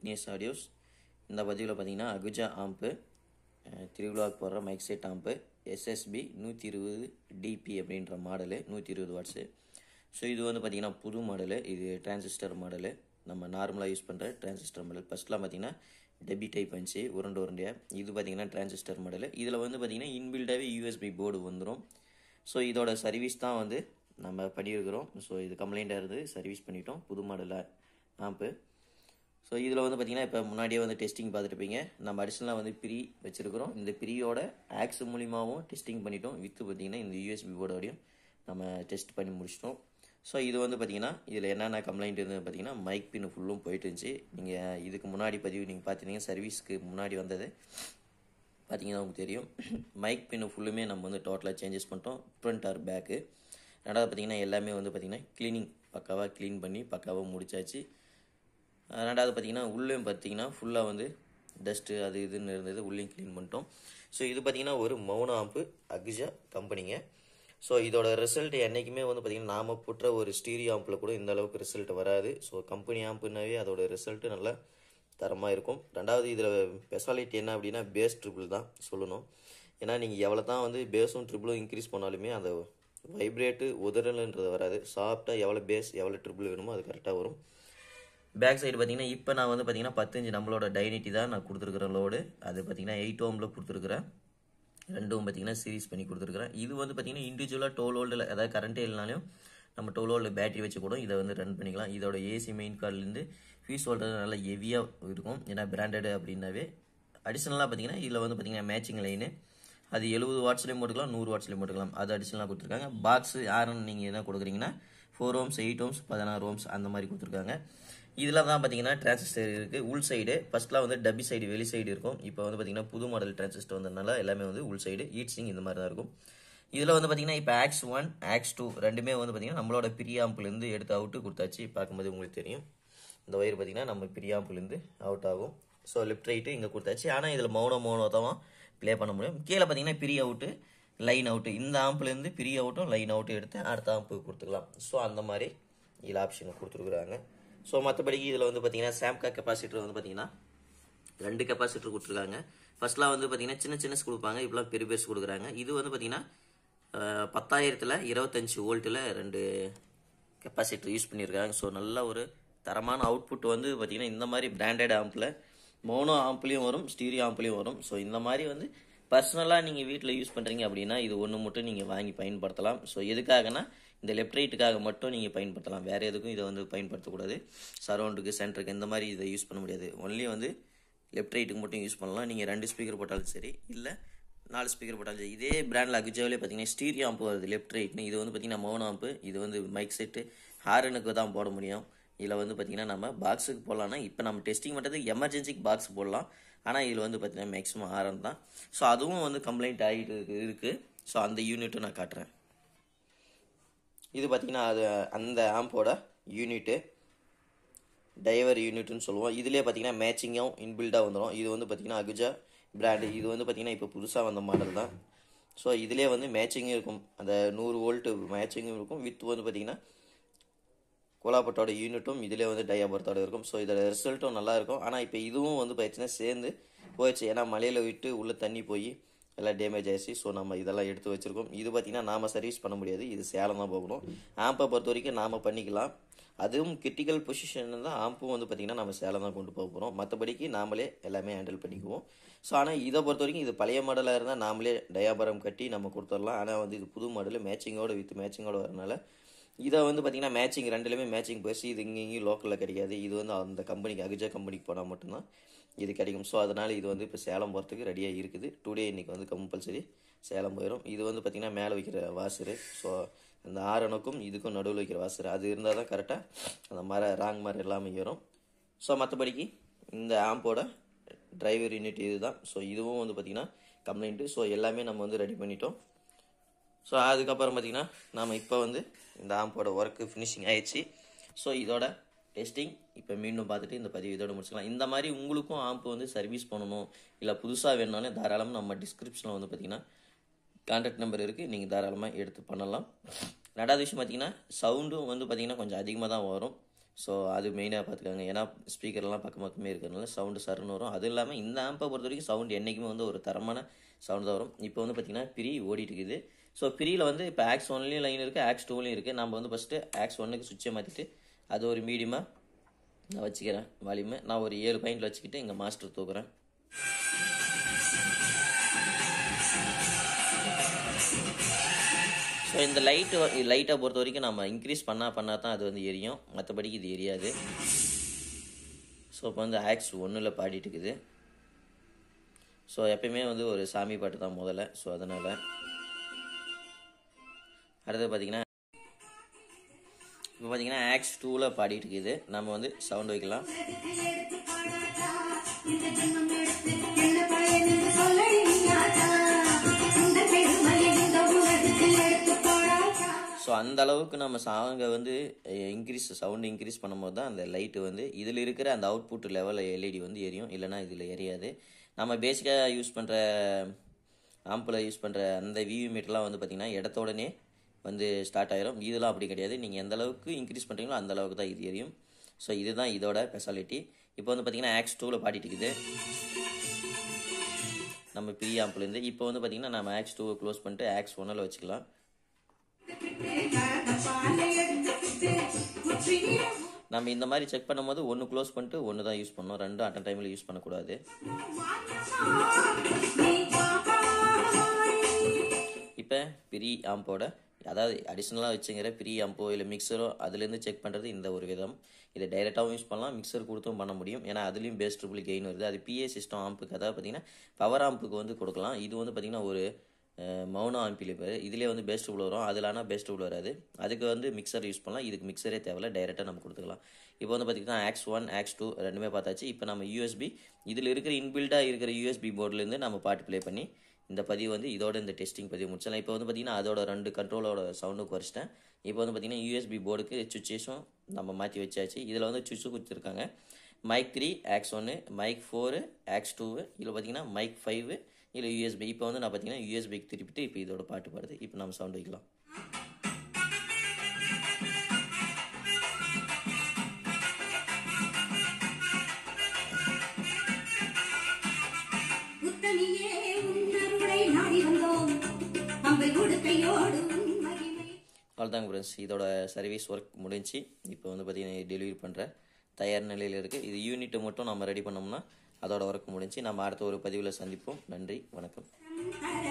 Vignesh audios இந்த பதிவில் பார்த்தீங்கன்னா அகுஜா ஆம்பு திருவிழாவுக்கு போடுற மைக் செட் ஆம்பு எஸ்எஸ்பி நூற்றி இருபது டிபி அப்படின்ற மாடலு நூற்றி இருபது வாட்ஸு ஸோ இது வந்து பார்த்தீங்கன்னா புது மாடலு இது டிரான்சிஸ்டர் மாடலு நம்ம நார்மலாக யூஸ் பண்ணுற டிரான்சிஸ்டர் மாடல் ஃபஸ்ட்லாம் பார்த்தீங்கன்னா டெபி டைப் வந்துச்சு உருண்டை உருண்டையாக இது பார்த்தீங்கன்னா டிரான்சிஸ்டர் மாடலு இதில் வந்து பார்த்தீங்கன்னா இன்பில்டாகவே யூஎஸ்பி போர்டு வந்துடும் ஸோ இதோட சர்வீஸ் தான் வந்து நம்ம பண்ணியிருக்கிறோம் ஸோ இது கம்ப்ளைண்ட்டாக இருந்து சர்வீஸ் பண்ணிட்டோம் புது மாடலில் ஆம்பு ஸோ இதில் வந்து பார்த்திங்கன்னா இப்போ முன்னாடியே வந்து டெஸ்டிங் பார்த்துருப்பீங்க நம்ம அடிஷனலாக வந்து பிரி வச்சுருக்கிறோம் இந்த பிரியோட ஆக்ஸ் மூலியமாகவும் டெஸ்டிங் பண்ணிட்டோம் வித்து பார்த்திங்கன்னா இந்த யூஎஸ்பி போர்டோடையும் நம்ம டெஸ்ட் பண்ணி முடிச்சிட்டோம் ஸோ இது வந்து பார்த்திங்கன்னா இதில் என்னென்ன கம்ப்ளைண்ட் இருந்தது பார்த்திங்கன்னா மைக் பின் ஃபுல்லும் போயிட்டு இருந்துச்சு நீங்கள் இதுக்கு முன்னாடி பதிவு நீங்கள் பார்த்துருந்தீங்க சர்வீஸ்க்கு முன்னாடி வந்தது பார்த்தீங்கன்னா உங்களுக்கு தெரியும் மைக் பின்னு ஃபுல்லுமே நம்ம வந்து டோட்டலாக சேஞ்சஸ் பண்ணிட்டோம் ஃப்ரண்ட் ஆர் பேக்கு ரெண்டாவது பார்த்தீங்கன்னா எல்லாமே வந்து பார்த்திங்கன்னா க்ளீனிங் பக்காவாக க்ளீன் பண்ணி பக்காவாக முடிச்சாச்சு ரெண்டாவது பார்த்தீங்கன்னா உள்ளேயும் பார்த்தீங்கன்னா ஃபுல்லாக வந்து டஸ்ட்டு அது இதுன்னு இருந்தது உள்ளேயும் க்ளீன் பண்ணிட்டோம் ஸோ இது பார்த்தீங்கன்னா ஒரு மௌன ஆம்பு அக்ஜா கம்பெனிங்க ஸோ இதோட ரிசல்ட் என்றைக்குமே வந்து பார்த்திங்கன்னா நாம் புற்ற ஒரு ஸ்டீரியோ ஆம்பில் கூட இந்த அளவுக்கு ரிசல்ட் வராது ஸோ கம்பெனி ஆம்புனாவே அதோட ரிசல்ட்டு நல்லா தரமாக இருக்கும் ரெண்டாவது இதில் ஸ்பெஷாலிட்டி என்ன அப்படின்னா பேஸ் ட்ரிபிள் தான் சொல்லணும் ஏன்னா நீங்கள் எவ்வளோ தான் வந்து பேஸும் ட்ரிபிளும் இன்க்ரீஸ் பண்ணாலுமே அந்த வைப்ரேட்டு உதறலுன்றது வராது சாஃப்டாக எவ்வளோ பேஸ் எவ்வளோ ட்ரிபிள் வேணுமோ அது கரெக்டாக வரும் பேக் சைடு பார்த்தீங்கன்னா இப்போ நான் வந்து பார்த்தீங்கன்னா பத்தஞ்சு நம்மளோட டைனிட்டி தான் நான் கொடுத்துருக்குறேன் லோடு அது பார்த்தீங்கன்னா எயிட் ஓமில் கொடுத்துருக்குறேன் ரெண்டும் பார்த்தீங்கன்னா சீரிஸ் பண்ணி கொடுத்துருக்குறேன் இது வந்து பார்த்தீங்கன்னா இண்டிவிஜுவலாக டோல் ஹோல்டில் அதாவது கரண்ட்டே இல்லைனாலும் நம்ம டுவெல் வோல்ட் பேட்டரி வச்சு கூட இதை வந்து ரன் பண்ணிக்கலாம் இதோட ஏசி மெயின் கார்ட்லேருந்து ஃபீஸ் ஹோல்டர் நல்லா ஹெவியாக இருக்கும் ஏன்னா பிராண்டடு அப்படின்னாவே அடிஷ்னலாக பார்த்தீங்கன்னா இதில் வந்து பார்த்தீங்கன்னா மேட்சிங் லைனு அது எழுபது வாட்ஸ்லேயும் போட்டுக்கலாம் நூறு வாட்ஸ்லேயும் போட்டுக்கலாம் அது அடிஷ்னலாக கொடுத்துருக்காங்க பாக்ஸ் யாருன்னு நீங்கள் என்ன கொடுக்குறீங்கன்னா ஃபோர் ஓம்ஸ் எயிட் ஓம்ஸ் பதினாறு ஓம்ஸ் அந்த மாதிரி கொடுத்துருக்காங்க இதில் தான் பார்த்தீங்கன்னா டிரான்சிஸ்டர் இருக்குது உள் சைடு ஃபஸ்ட்லாம் வந்து டபி சைடு வெளி சைடு இருக்கும் இப்போ வந்து பார்த்தீங்கன்னா புது மாடல் டிரான்சிஸ்டர் வந்ததுனால எல்லாமே வந்து உள் சைடு ஈட் சிங் இந்த மாதிரி தான் இருக்கும் இதில் வந்து பார்த்தீங்கன்னா இப்போ ஆக்ஸ் ஒன் ஆக்ஸ் டூ ரெண்டுமே வந்து பார்த்தீங்கன்னா நம்மளோட பிரியாம்புலேருந்து எடுத்து அவுட்டு கொடுத்தாச்சு பார்க்கும்போது உங்களுக்கு தெரியும் இந்த ஒயர் பார்த்தீங்கன்னா நம்ம பிரியாம்புலேருந்து அவுட் ஆகும் ஸோ லெஃப்ட் ரைட்டு இங்கே கொடுத்தாச்சு ஆனால் இதில் மௌனோ மௌனோ தான் ப்ளே பண்ண முடியும் கீழே பார்த்தீங்கன்னா பிரி அவுட்டு லைன் அவுட்டு இந்த ஆம்புலேருந்து பிரி அவுட்டும் லைன் அவுட்டும் எடுத்து அடுத்த ஆம்பு கொடுத்துக்கலாம் ஸோ அந்த மாதிரி இதில் ஆப்ஷன் கொடுத்துருக்குறாங்க ஸோ மற்றபடிக்கு இதில் வந்து பார்த்தீங்கன்னா சாம்கா கெப்பாசிட்டர் வந்து பார்த்தீங்கன்னா ரெண்டு கெப்பாசிட்டர் கொடுத்துருக்காங்க ஃபர்ஸ்ட்லாம் வந்து பார்த்தீங்கன்னா சின்ன சின்ன கொடுப்பாங்க இப்போலாம் பெரிய பெருசு கொடுக்குறாங்க இது வந்து பார்த்தீங்கன்னா பத்தாயிரத்தில் இருபத்தஞ்சி வோல்ட்டில் ரெண்டு கெப்பாசிட்டர் யூஸ் பண்ணியிருக்காங்க ஸோ நல்ல ஒரு தரமான அவுட்புட் வந்து பார்த்திங்கன்னா இந்த மாதிரி பிராண்டட் ஆம்பில் மோனோ ஆம்ப்லேயும் வரும் ஸ்டீரியோ ஆம்ப்லேயும் வரும் ஸோ இந்த மாதிரி வந்து பர்சனலாக நீங்கள் வீட்டில் யூஸ் பண்ணுறீங்க அப்படின்னா இது ஒன்று மட்டும் நீங்கள் வாங்கி பயன்படுத்தலாம் ஸோ எதுக்காகனா இந்த லெஃப்ட் ரைட்டுக்காக மட்டும் நீங்கள் பயன்படுத்தலாம் வேறு எதுக்கும் இதை வந்து பயன்படுத்தக்கூடாது சரௌண்டுக்கு சென்டருக்கு இந்த மாதிரி இதை யூஸ் பண்ண முடியாது ஒன்லி வந்து லெஃப்ட் ரைட்டுக்கு மட்டும் யூஸ் பண்ணலாம் நீங்கள் ரெண்டு ஸ்பீக்கர் போட்டாலும் சரி இல்லை நாலு ஸ்பீக்கர் போட்டாலும் சரி இதே பிராண்டில் அகுஜாவிலே பார்த்தீங்கன்னா ஸ்டீரியோ ஆம்பு வருது லெஃப்ட் ரைட்னு இது வந்து பார்த்தீங்கன்னா மௌன ஆம்பு இது வந்து மைக் செட்டு ஹாரனுக்கு தான் போட முடியும் இதில் வந்து பார்த்தீங்கன்னா நம்ம பாக்ஸுக்கு போடலாம்னா இப்போ நம்ம டெஸ்டிங் பண்ணுறதுக்கு எமர்ஜென்சிக்கு பாக்ஸ் போடலாம் ஆனால் இதில் வந்து பார்த்தீங்கன்னா மேக்ஸிமம் ஆரன் தான் ஸோ அதுவும் வந்து கம்ப்ளைண்ட் ஆகிட்டு இருக்குது ஸோ அந்த யூனிட்டும் நான் காட்டுறேன் இது பார்த்தீங்கன்னா அது அந்த ஆம்போட யூனிட்டு டைவர் யூனிட்னு சொல்லுவோம் இதுலேயே பார்த்தீங்கன்னா மேட்சிங்கும் இன்பில்டாக வந்துடும் இது வந்து பார்த்தீங்கன்னா அகுஜா பிராண்டு இது வந்து பார்த்தீங்கன்னா இப்போ புதுசாக வந்த மாடல் தான் ஸோ இதிலே வந்து மேட்சிங்கும் இருக்கும் அந்த நூறு வோல்ட்டு மேட்சிங்கும் இருக்கும் வித் வந்து பார்த்தீங்கன்னா கோலாப்பட்டோட யூனிட்டும் இதிலே வந்து டயாபரத்தோட இருக்கும் ஸோ இதோட ரிசல்ட்டும் நல்லா இருக்கும் ஆனால் இப்போ இதுவும் வந்து பார்த்தீங்கன்னா சேர்ந்து போயிடுச்சு ஏன்னா மலையில் விட்டு உள்ளே தண்ணி போய் எல்லாம் டேமேஜ் ஆயிடுச்சு ஸோ நம்ம இதெல்லாம் எடுத்து வச்சுருக்கோம் இது பார்த்திங்கன்னா நாம் சர்வீஸ் பண்ண முடியாது இது சேலம் தான் போகணும் ஆம்பை பொறுத்த வரைக்கும் நாம் பண்ணிக்கலாம் அதுவும் கிரிட்டிக்கல் பொசிஷன் தான் ஆம்பும் வந்து பார்த்திங்கன்னா நம்ம சேலம் தான் கொண்டு போக போகிறோம் மற்றபடிக்கு நாமளே எல்லாமே ஹேண்டில் பண்ணிக்குவோம் ஸோ ஆனால் இதை பொறுத்த வரைக்கும் இது பழைய மாடலாக இருந்தால் நாமளே டயாபரம் கட்டி நம்ம கொடுத்துடலாம் ஆனால் வந்து இது புது மாடல் மேட்சிங்கோட வித் மேட்சிங்கோட வரனால இதை வந்து பார்த்திங்கன்னா மேட்சிங் ரெண்டுலேயுமே மேட்சிங் போயிடுச்சு இது இங்கே இங்கேயும் லோக்கலில் கிடைக்காது இது வந்து அந்த கம்பெனிக்கு அகுஜா கம்பெனிக்கு போனால் மட்டும்தான் இது கிடைக்கும் ஸோ அதனால் இது வந்து இப்போ சேலம் போகிறதுக்கு ரெடியாக இருக்குது டுடே இன்றைக்கி வந்து கம்பல்சரி சேலம் போயிடும் இது வந்து பார்த்திங்கன்னா மேலே வைக்கிற வாசரு ஸோ அந்த ஆரனுக்கும் இதுக்கும் நடுவில் வைக்கிற வாசர் அது இருந்தால் தான் கரெக்டாக அந்த மர ராங் மரம் எல்லாமே ஏறும் ஸோ மற்றபடிக்கு இந்த ஆம்போட டிரைவர் யூனிட் இது தான் ஸோ இதுவும் வந்து பார்த்திங்கன்னா கம்ப்ளைண்ட்டு ஸோ எல்லாமே நம்ம வந்து ரெடி பண்ணிட்டோம் ஸோ அதுக்கப்புறம் பார்த்திங்கன்னா நம்ம இப்போ வந்து இந்த ஆம்போட ஒர்க்கு ஃபினிஷிங் ஆயிடுச்சு ஸோ இதோட டெஸ்டிங் இப்போ மீண்டும் பார்த்துட்டு இந்த பதிவு இதோட முடிச்சுக்கலாம் இந்த மாதிரி உங்களுக்கும் ஆம்பு வந்து சர்வீஸ் பண்ணணும் இல்லை புதுசாக வேணுனாலும் தாராளமாக நம்ம டிஸ்கிரிப்ஷனில் வந்து பார்த்திங்கன்னா கான்டாக்ட் நம்பர் இருக்குது நீங்கள் தாராளமாக எடுத்து பண்ணலாம் ரெண்டாவது விஷயம் பார்த்தீங்கன்னா சவுண்டும் வந்து பார்த்திங்கன்னா கொஞ்சம் அதிகமாக தான் வரும் ஸோ அது மெயினாக பார்த்துக்காங்க ஏன்னா ஸ்பீக்கர்லாம் பக்கம் பக்கமே இருக்கிறதுனால சவுண்டு சருன்னு வரும் அதுவும் இல்லாமல் இந்த ஆம்பை பொறுத்த வரைக்கும் சவுண்ட் என்றைக்குமே வந்து ஒரு தரமான சவுண்ட் தான் வரும் இப்போ வந்து பார்த்திங்கன்னா பிரி ஓடிட்டு இருக்குது ஸோ பிரியில் வந்து இப்போ ஆக்ஸ் ஒன்லேயும் லைன் இருக்குது ஆக்ஸ் டூலையும் இருக்குது நம்ம வந்து ஃபஸ்ட்டு ஆக்ஸ் ஒன்னுக்கு சுவிட்சை மாற்றிட்டு அது ஒரு மீடியமாக நான் வச்சுக்கிறேன் வால்யூமு நான் ஒரு ஏழு பாயிண்டில் வச்சுக்கிட்டு இங்கே மாஸ்டர் தூக்குறேன் ஸோ இந்த லைட்டு லைட்டை பொறுத்த வரைக்கும் நம்ம இன்க்ரீஸ் பண்ணால் பண்ணால் தான் அது வந்து எரியும் மற்றபடிக்கு இது எரியாது ஸோ இப்போ வந்து ஆக்ஸ் ஒன்றில் பாடிட்டு இருக்குது ஸோ எப்பயுமே வந்து ஒரு சாமி பாட்டு தான் முதல்ல ஸோ அதனால் அடுத்தது பார்த்தீங்கன்னா இப்போ பார்த்தீங்கன்னா ஆக்ஸ் டூவில் பாடிட்டு இருக்குது நம்ம வந்து சவுண்ட் வைக்கலாம் ஸோ அந்த அளவுக்கு நம்ம சாங்கை வந்து இன்க்ரீஸ் சவுண்ட் இன்க்ரீஸ் பண்ணும்போது தான் அந்த லைட்டு வந்து இதில் இருக்கிற அந்த அவுட்புட் லெவலில் எல்இடி வந்து எரியும் இல்லைனா இதில் எரியாது நம்ம பேசிக்காக யூஸ் பண்ணுற ஆம்பில் யூஸ் பண்ணுற அந்த விவி மீட்டர்லாம் வந்து பார்த்திங்கன்னா இடத்தோடனே வந்து ஸ்டார்ட் ஆயிரும் இதெல்லாம் அப்படி கிடையாது நீங்கள் எந்த அளவுக்கு இன்க்ரீஸ் பண்ணுறீங்களோ அந்த அளவுக்கு தான் இது எரியும் ஸோ இதுதான் இதோட ஸ்பெஷாலிட்டி இப்போ வந்து பார்த்திங்கன்னா ஆக்ஸ் டூவில் பாடிட்டு இருக்குது நம்ம ப்ரீ ஆம்ப்லேருந்து இப்போ வந்து பார்த்திங்கன்னா நம்ம ஆக்ஸ் டூவை க்ளோஸ் பண்ணிட்டு ஆக்ஸ் ஒன்னில் வச்சுக்கலாம் நம்ம இந்த மாதிரி செக் பண்ணும்போது ஒன்று க்ளோஸ் பண்ணிட்டு ஒன்று தான் யூஸ் பண்ணோம் ரெண்டும் அட்டன் டைமில் யூஸ் பண்ணக்கூடாது இப்போ பிரி ஆம்போட அதாவது அடிஷ்னலாக வச்சுங்கிற பிரி ஆம்போ இல்லை மிக்சரோ அதுலேருந்து செக் பண்ணுறது இந்த ஒரு விதம் இதை டைரெக்டாகவும் யூஸ் பண்ணலாம் மிக்சர் கொடுத்தும் பண்ண முடியும் ஏன்னா அதுலேயும் பேஸ் ட்ரிபிள் கெயின் வருது அது பிஏ சிஸ்டம் ஆம்புக்கு அதாவது பார்த்தீங்கன்னா பவர் ஆம்புக்கு வந்து கொடுக்கலாம் இது வந்து பார்த்திங்கன்னா ஒரு மௌன ஆம்பிலிஃபர் இதிலே வந்து பெஸ்ட் ட்ரிபிள் வரும் அதில் ஆனால் பெஸ்ட் ட்ரிபிள் வராது அதுக்கு வந்து மிக்சர் யூஸ் பண்ணலாம் இதுக்கு மிக்சரே தேவையில்ல டைரெக்டாக நம்ம கொடுத்துக்கலாம் இப்போ வந்து பார்த்திங்கன்னா ஆக்ஸ் ஒன் ஆக்ஸ் டூ ரெண்டுமே பார்த்தாச்சு இப்போ நம்ம யூஎஸ்பி இதில் இருக்கிற இன்பில்டாக இருக்கிற யூஎஸ்பி போர்ட்லேருந்து நம்ம பாட்டு ப்ளே பண்ணி இந்த பதிவு வந்து இதோட இந்த டெஸ்டிங் பதிவு முடிச்சலாம் இப்போ வந்து பார்த்திங்கன்னா அதோட ரெண்டு கண்ட்ரோலோட சவுண்டும் குறைச்சிட்டேன் இப்போ வந்து பார்த்திங்கன்னா யூஎஸ்பி போர்டுக்கு சுவிச்சஸும் நம்ம மாற்றி வச்சாச்சு இதில் வந்து சுவிட்சு கொடுத்துருக்காங்க மைக் த்ரீ ஆக்ஸ் ஒன்று மைக் ஃபோரு ஆக்ஸ் டூவு இதில் பார்த்திங்கன்னா மைக் ஃபைவு இல்லை யூஎஸ்பி இப்போ வந்து நான் பார்த்தீங்கன்னா யூஎஸ்பிக்கு திருப்பிட்டு இப்போ இதோட பாட்டு பாடுது இப்போ நம்ம சவுண்ட் வைக்கலாம் உத்தமியே உன்னருளை நாடி வந்தோம் அம்பை உடுக்கையோடு உன் மகிமை அவ்வளோதாங்க ஃப்ரெண்ட்ஸ் இதோட சர்வீஸ் ஒர்க் முடிஞ்சு இப்போ வந்து பார்த்தீங்கன்னா டெலிவரி பண்ணுற தயார் நிலையில் இருக்குது இது யூனிட்டை மட்டும் நம்ம ரெடி பண்ணோம்னா அதோட ஒர்க் முடிஞ்சு நம்ம அடுத்த ஒரு பதிவில் சந்திப்போம் நன்றி வணக்கம் தர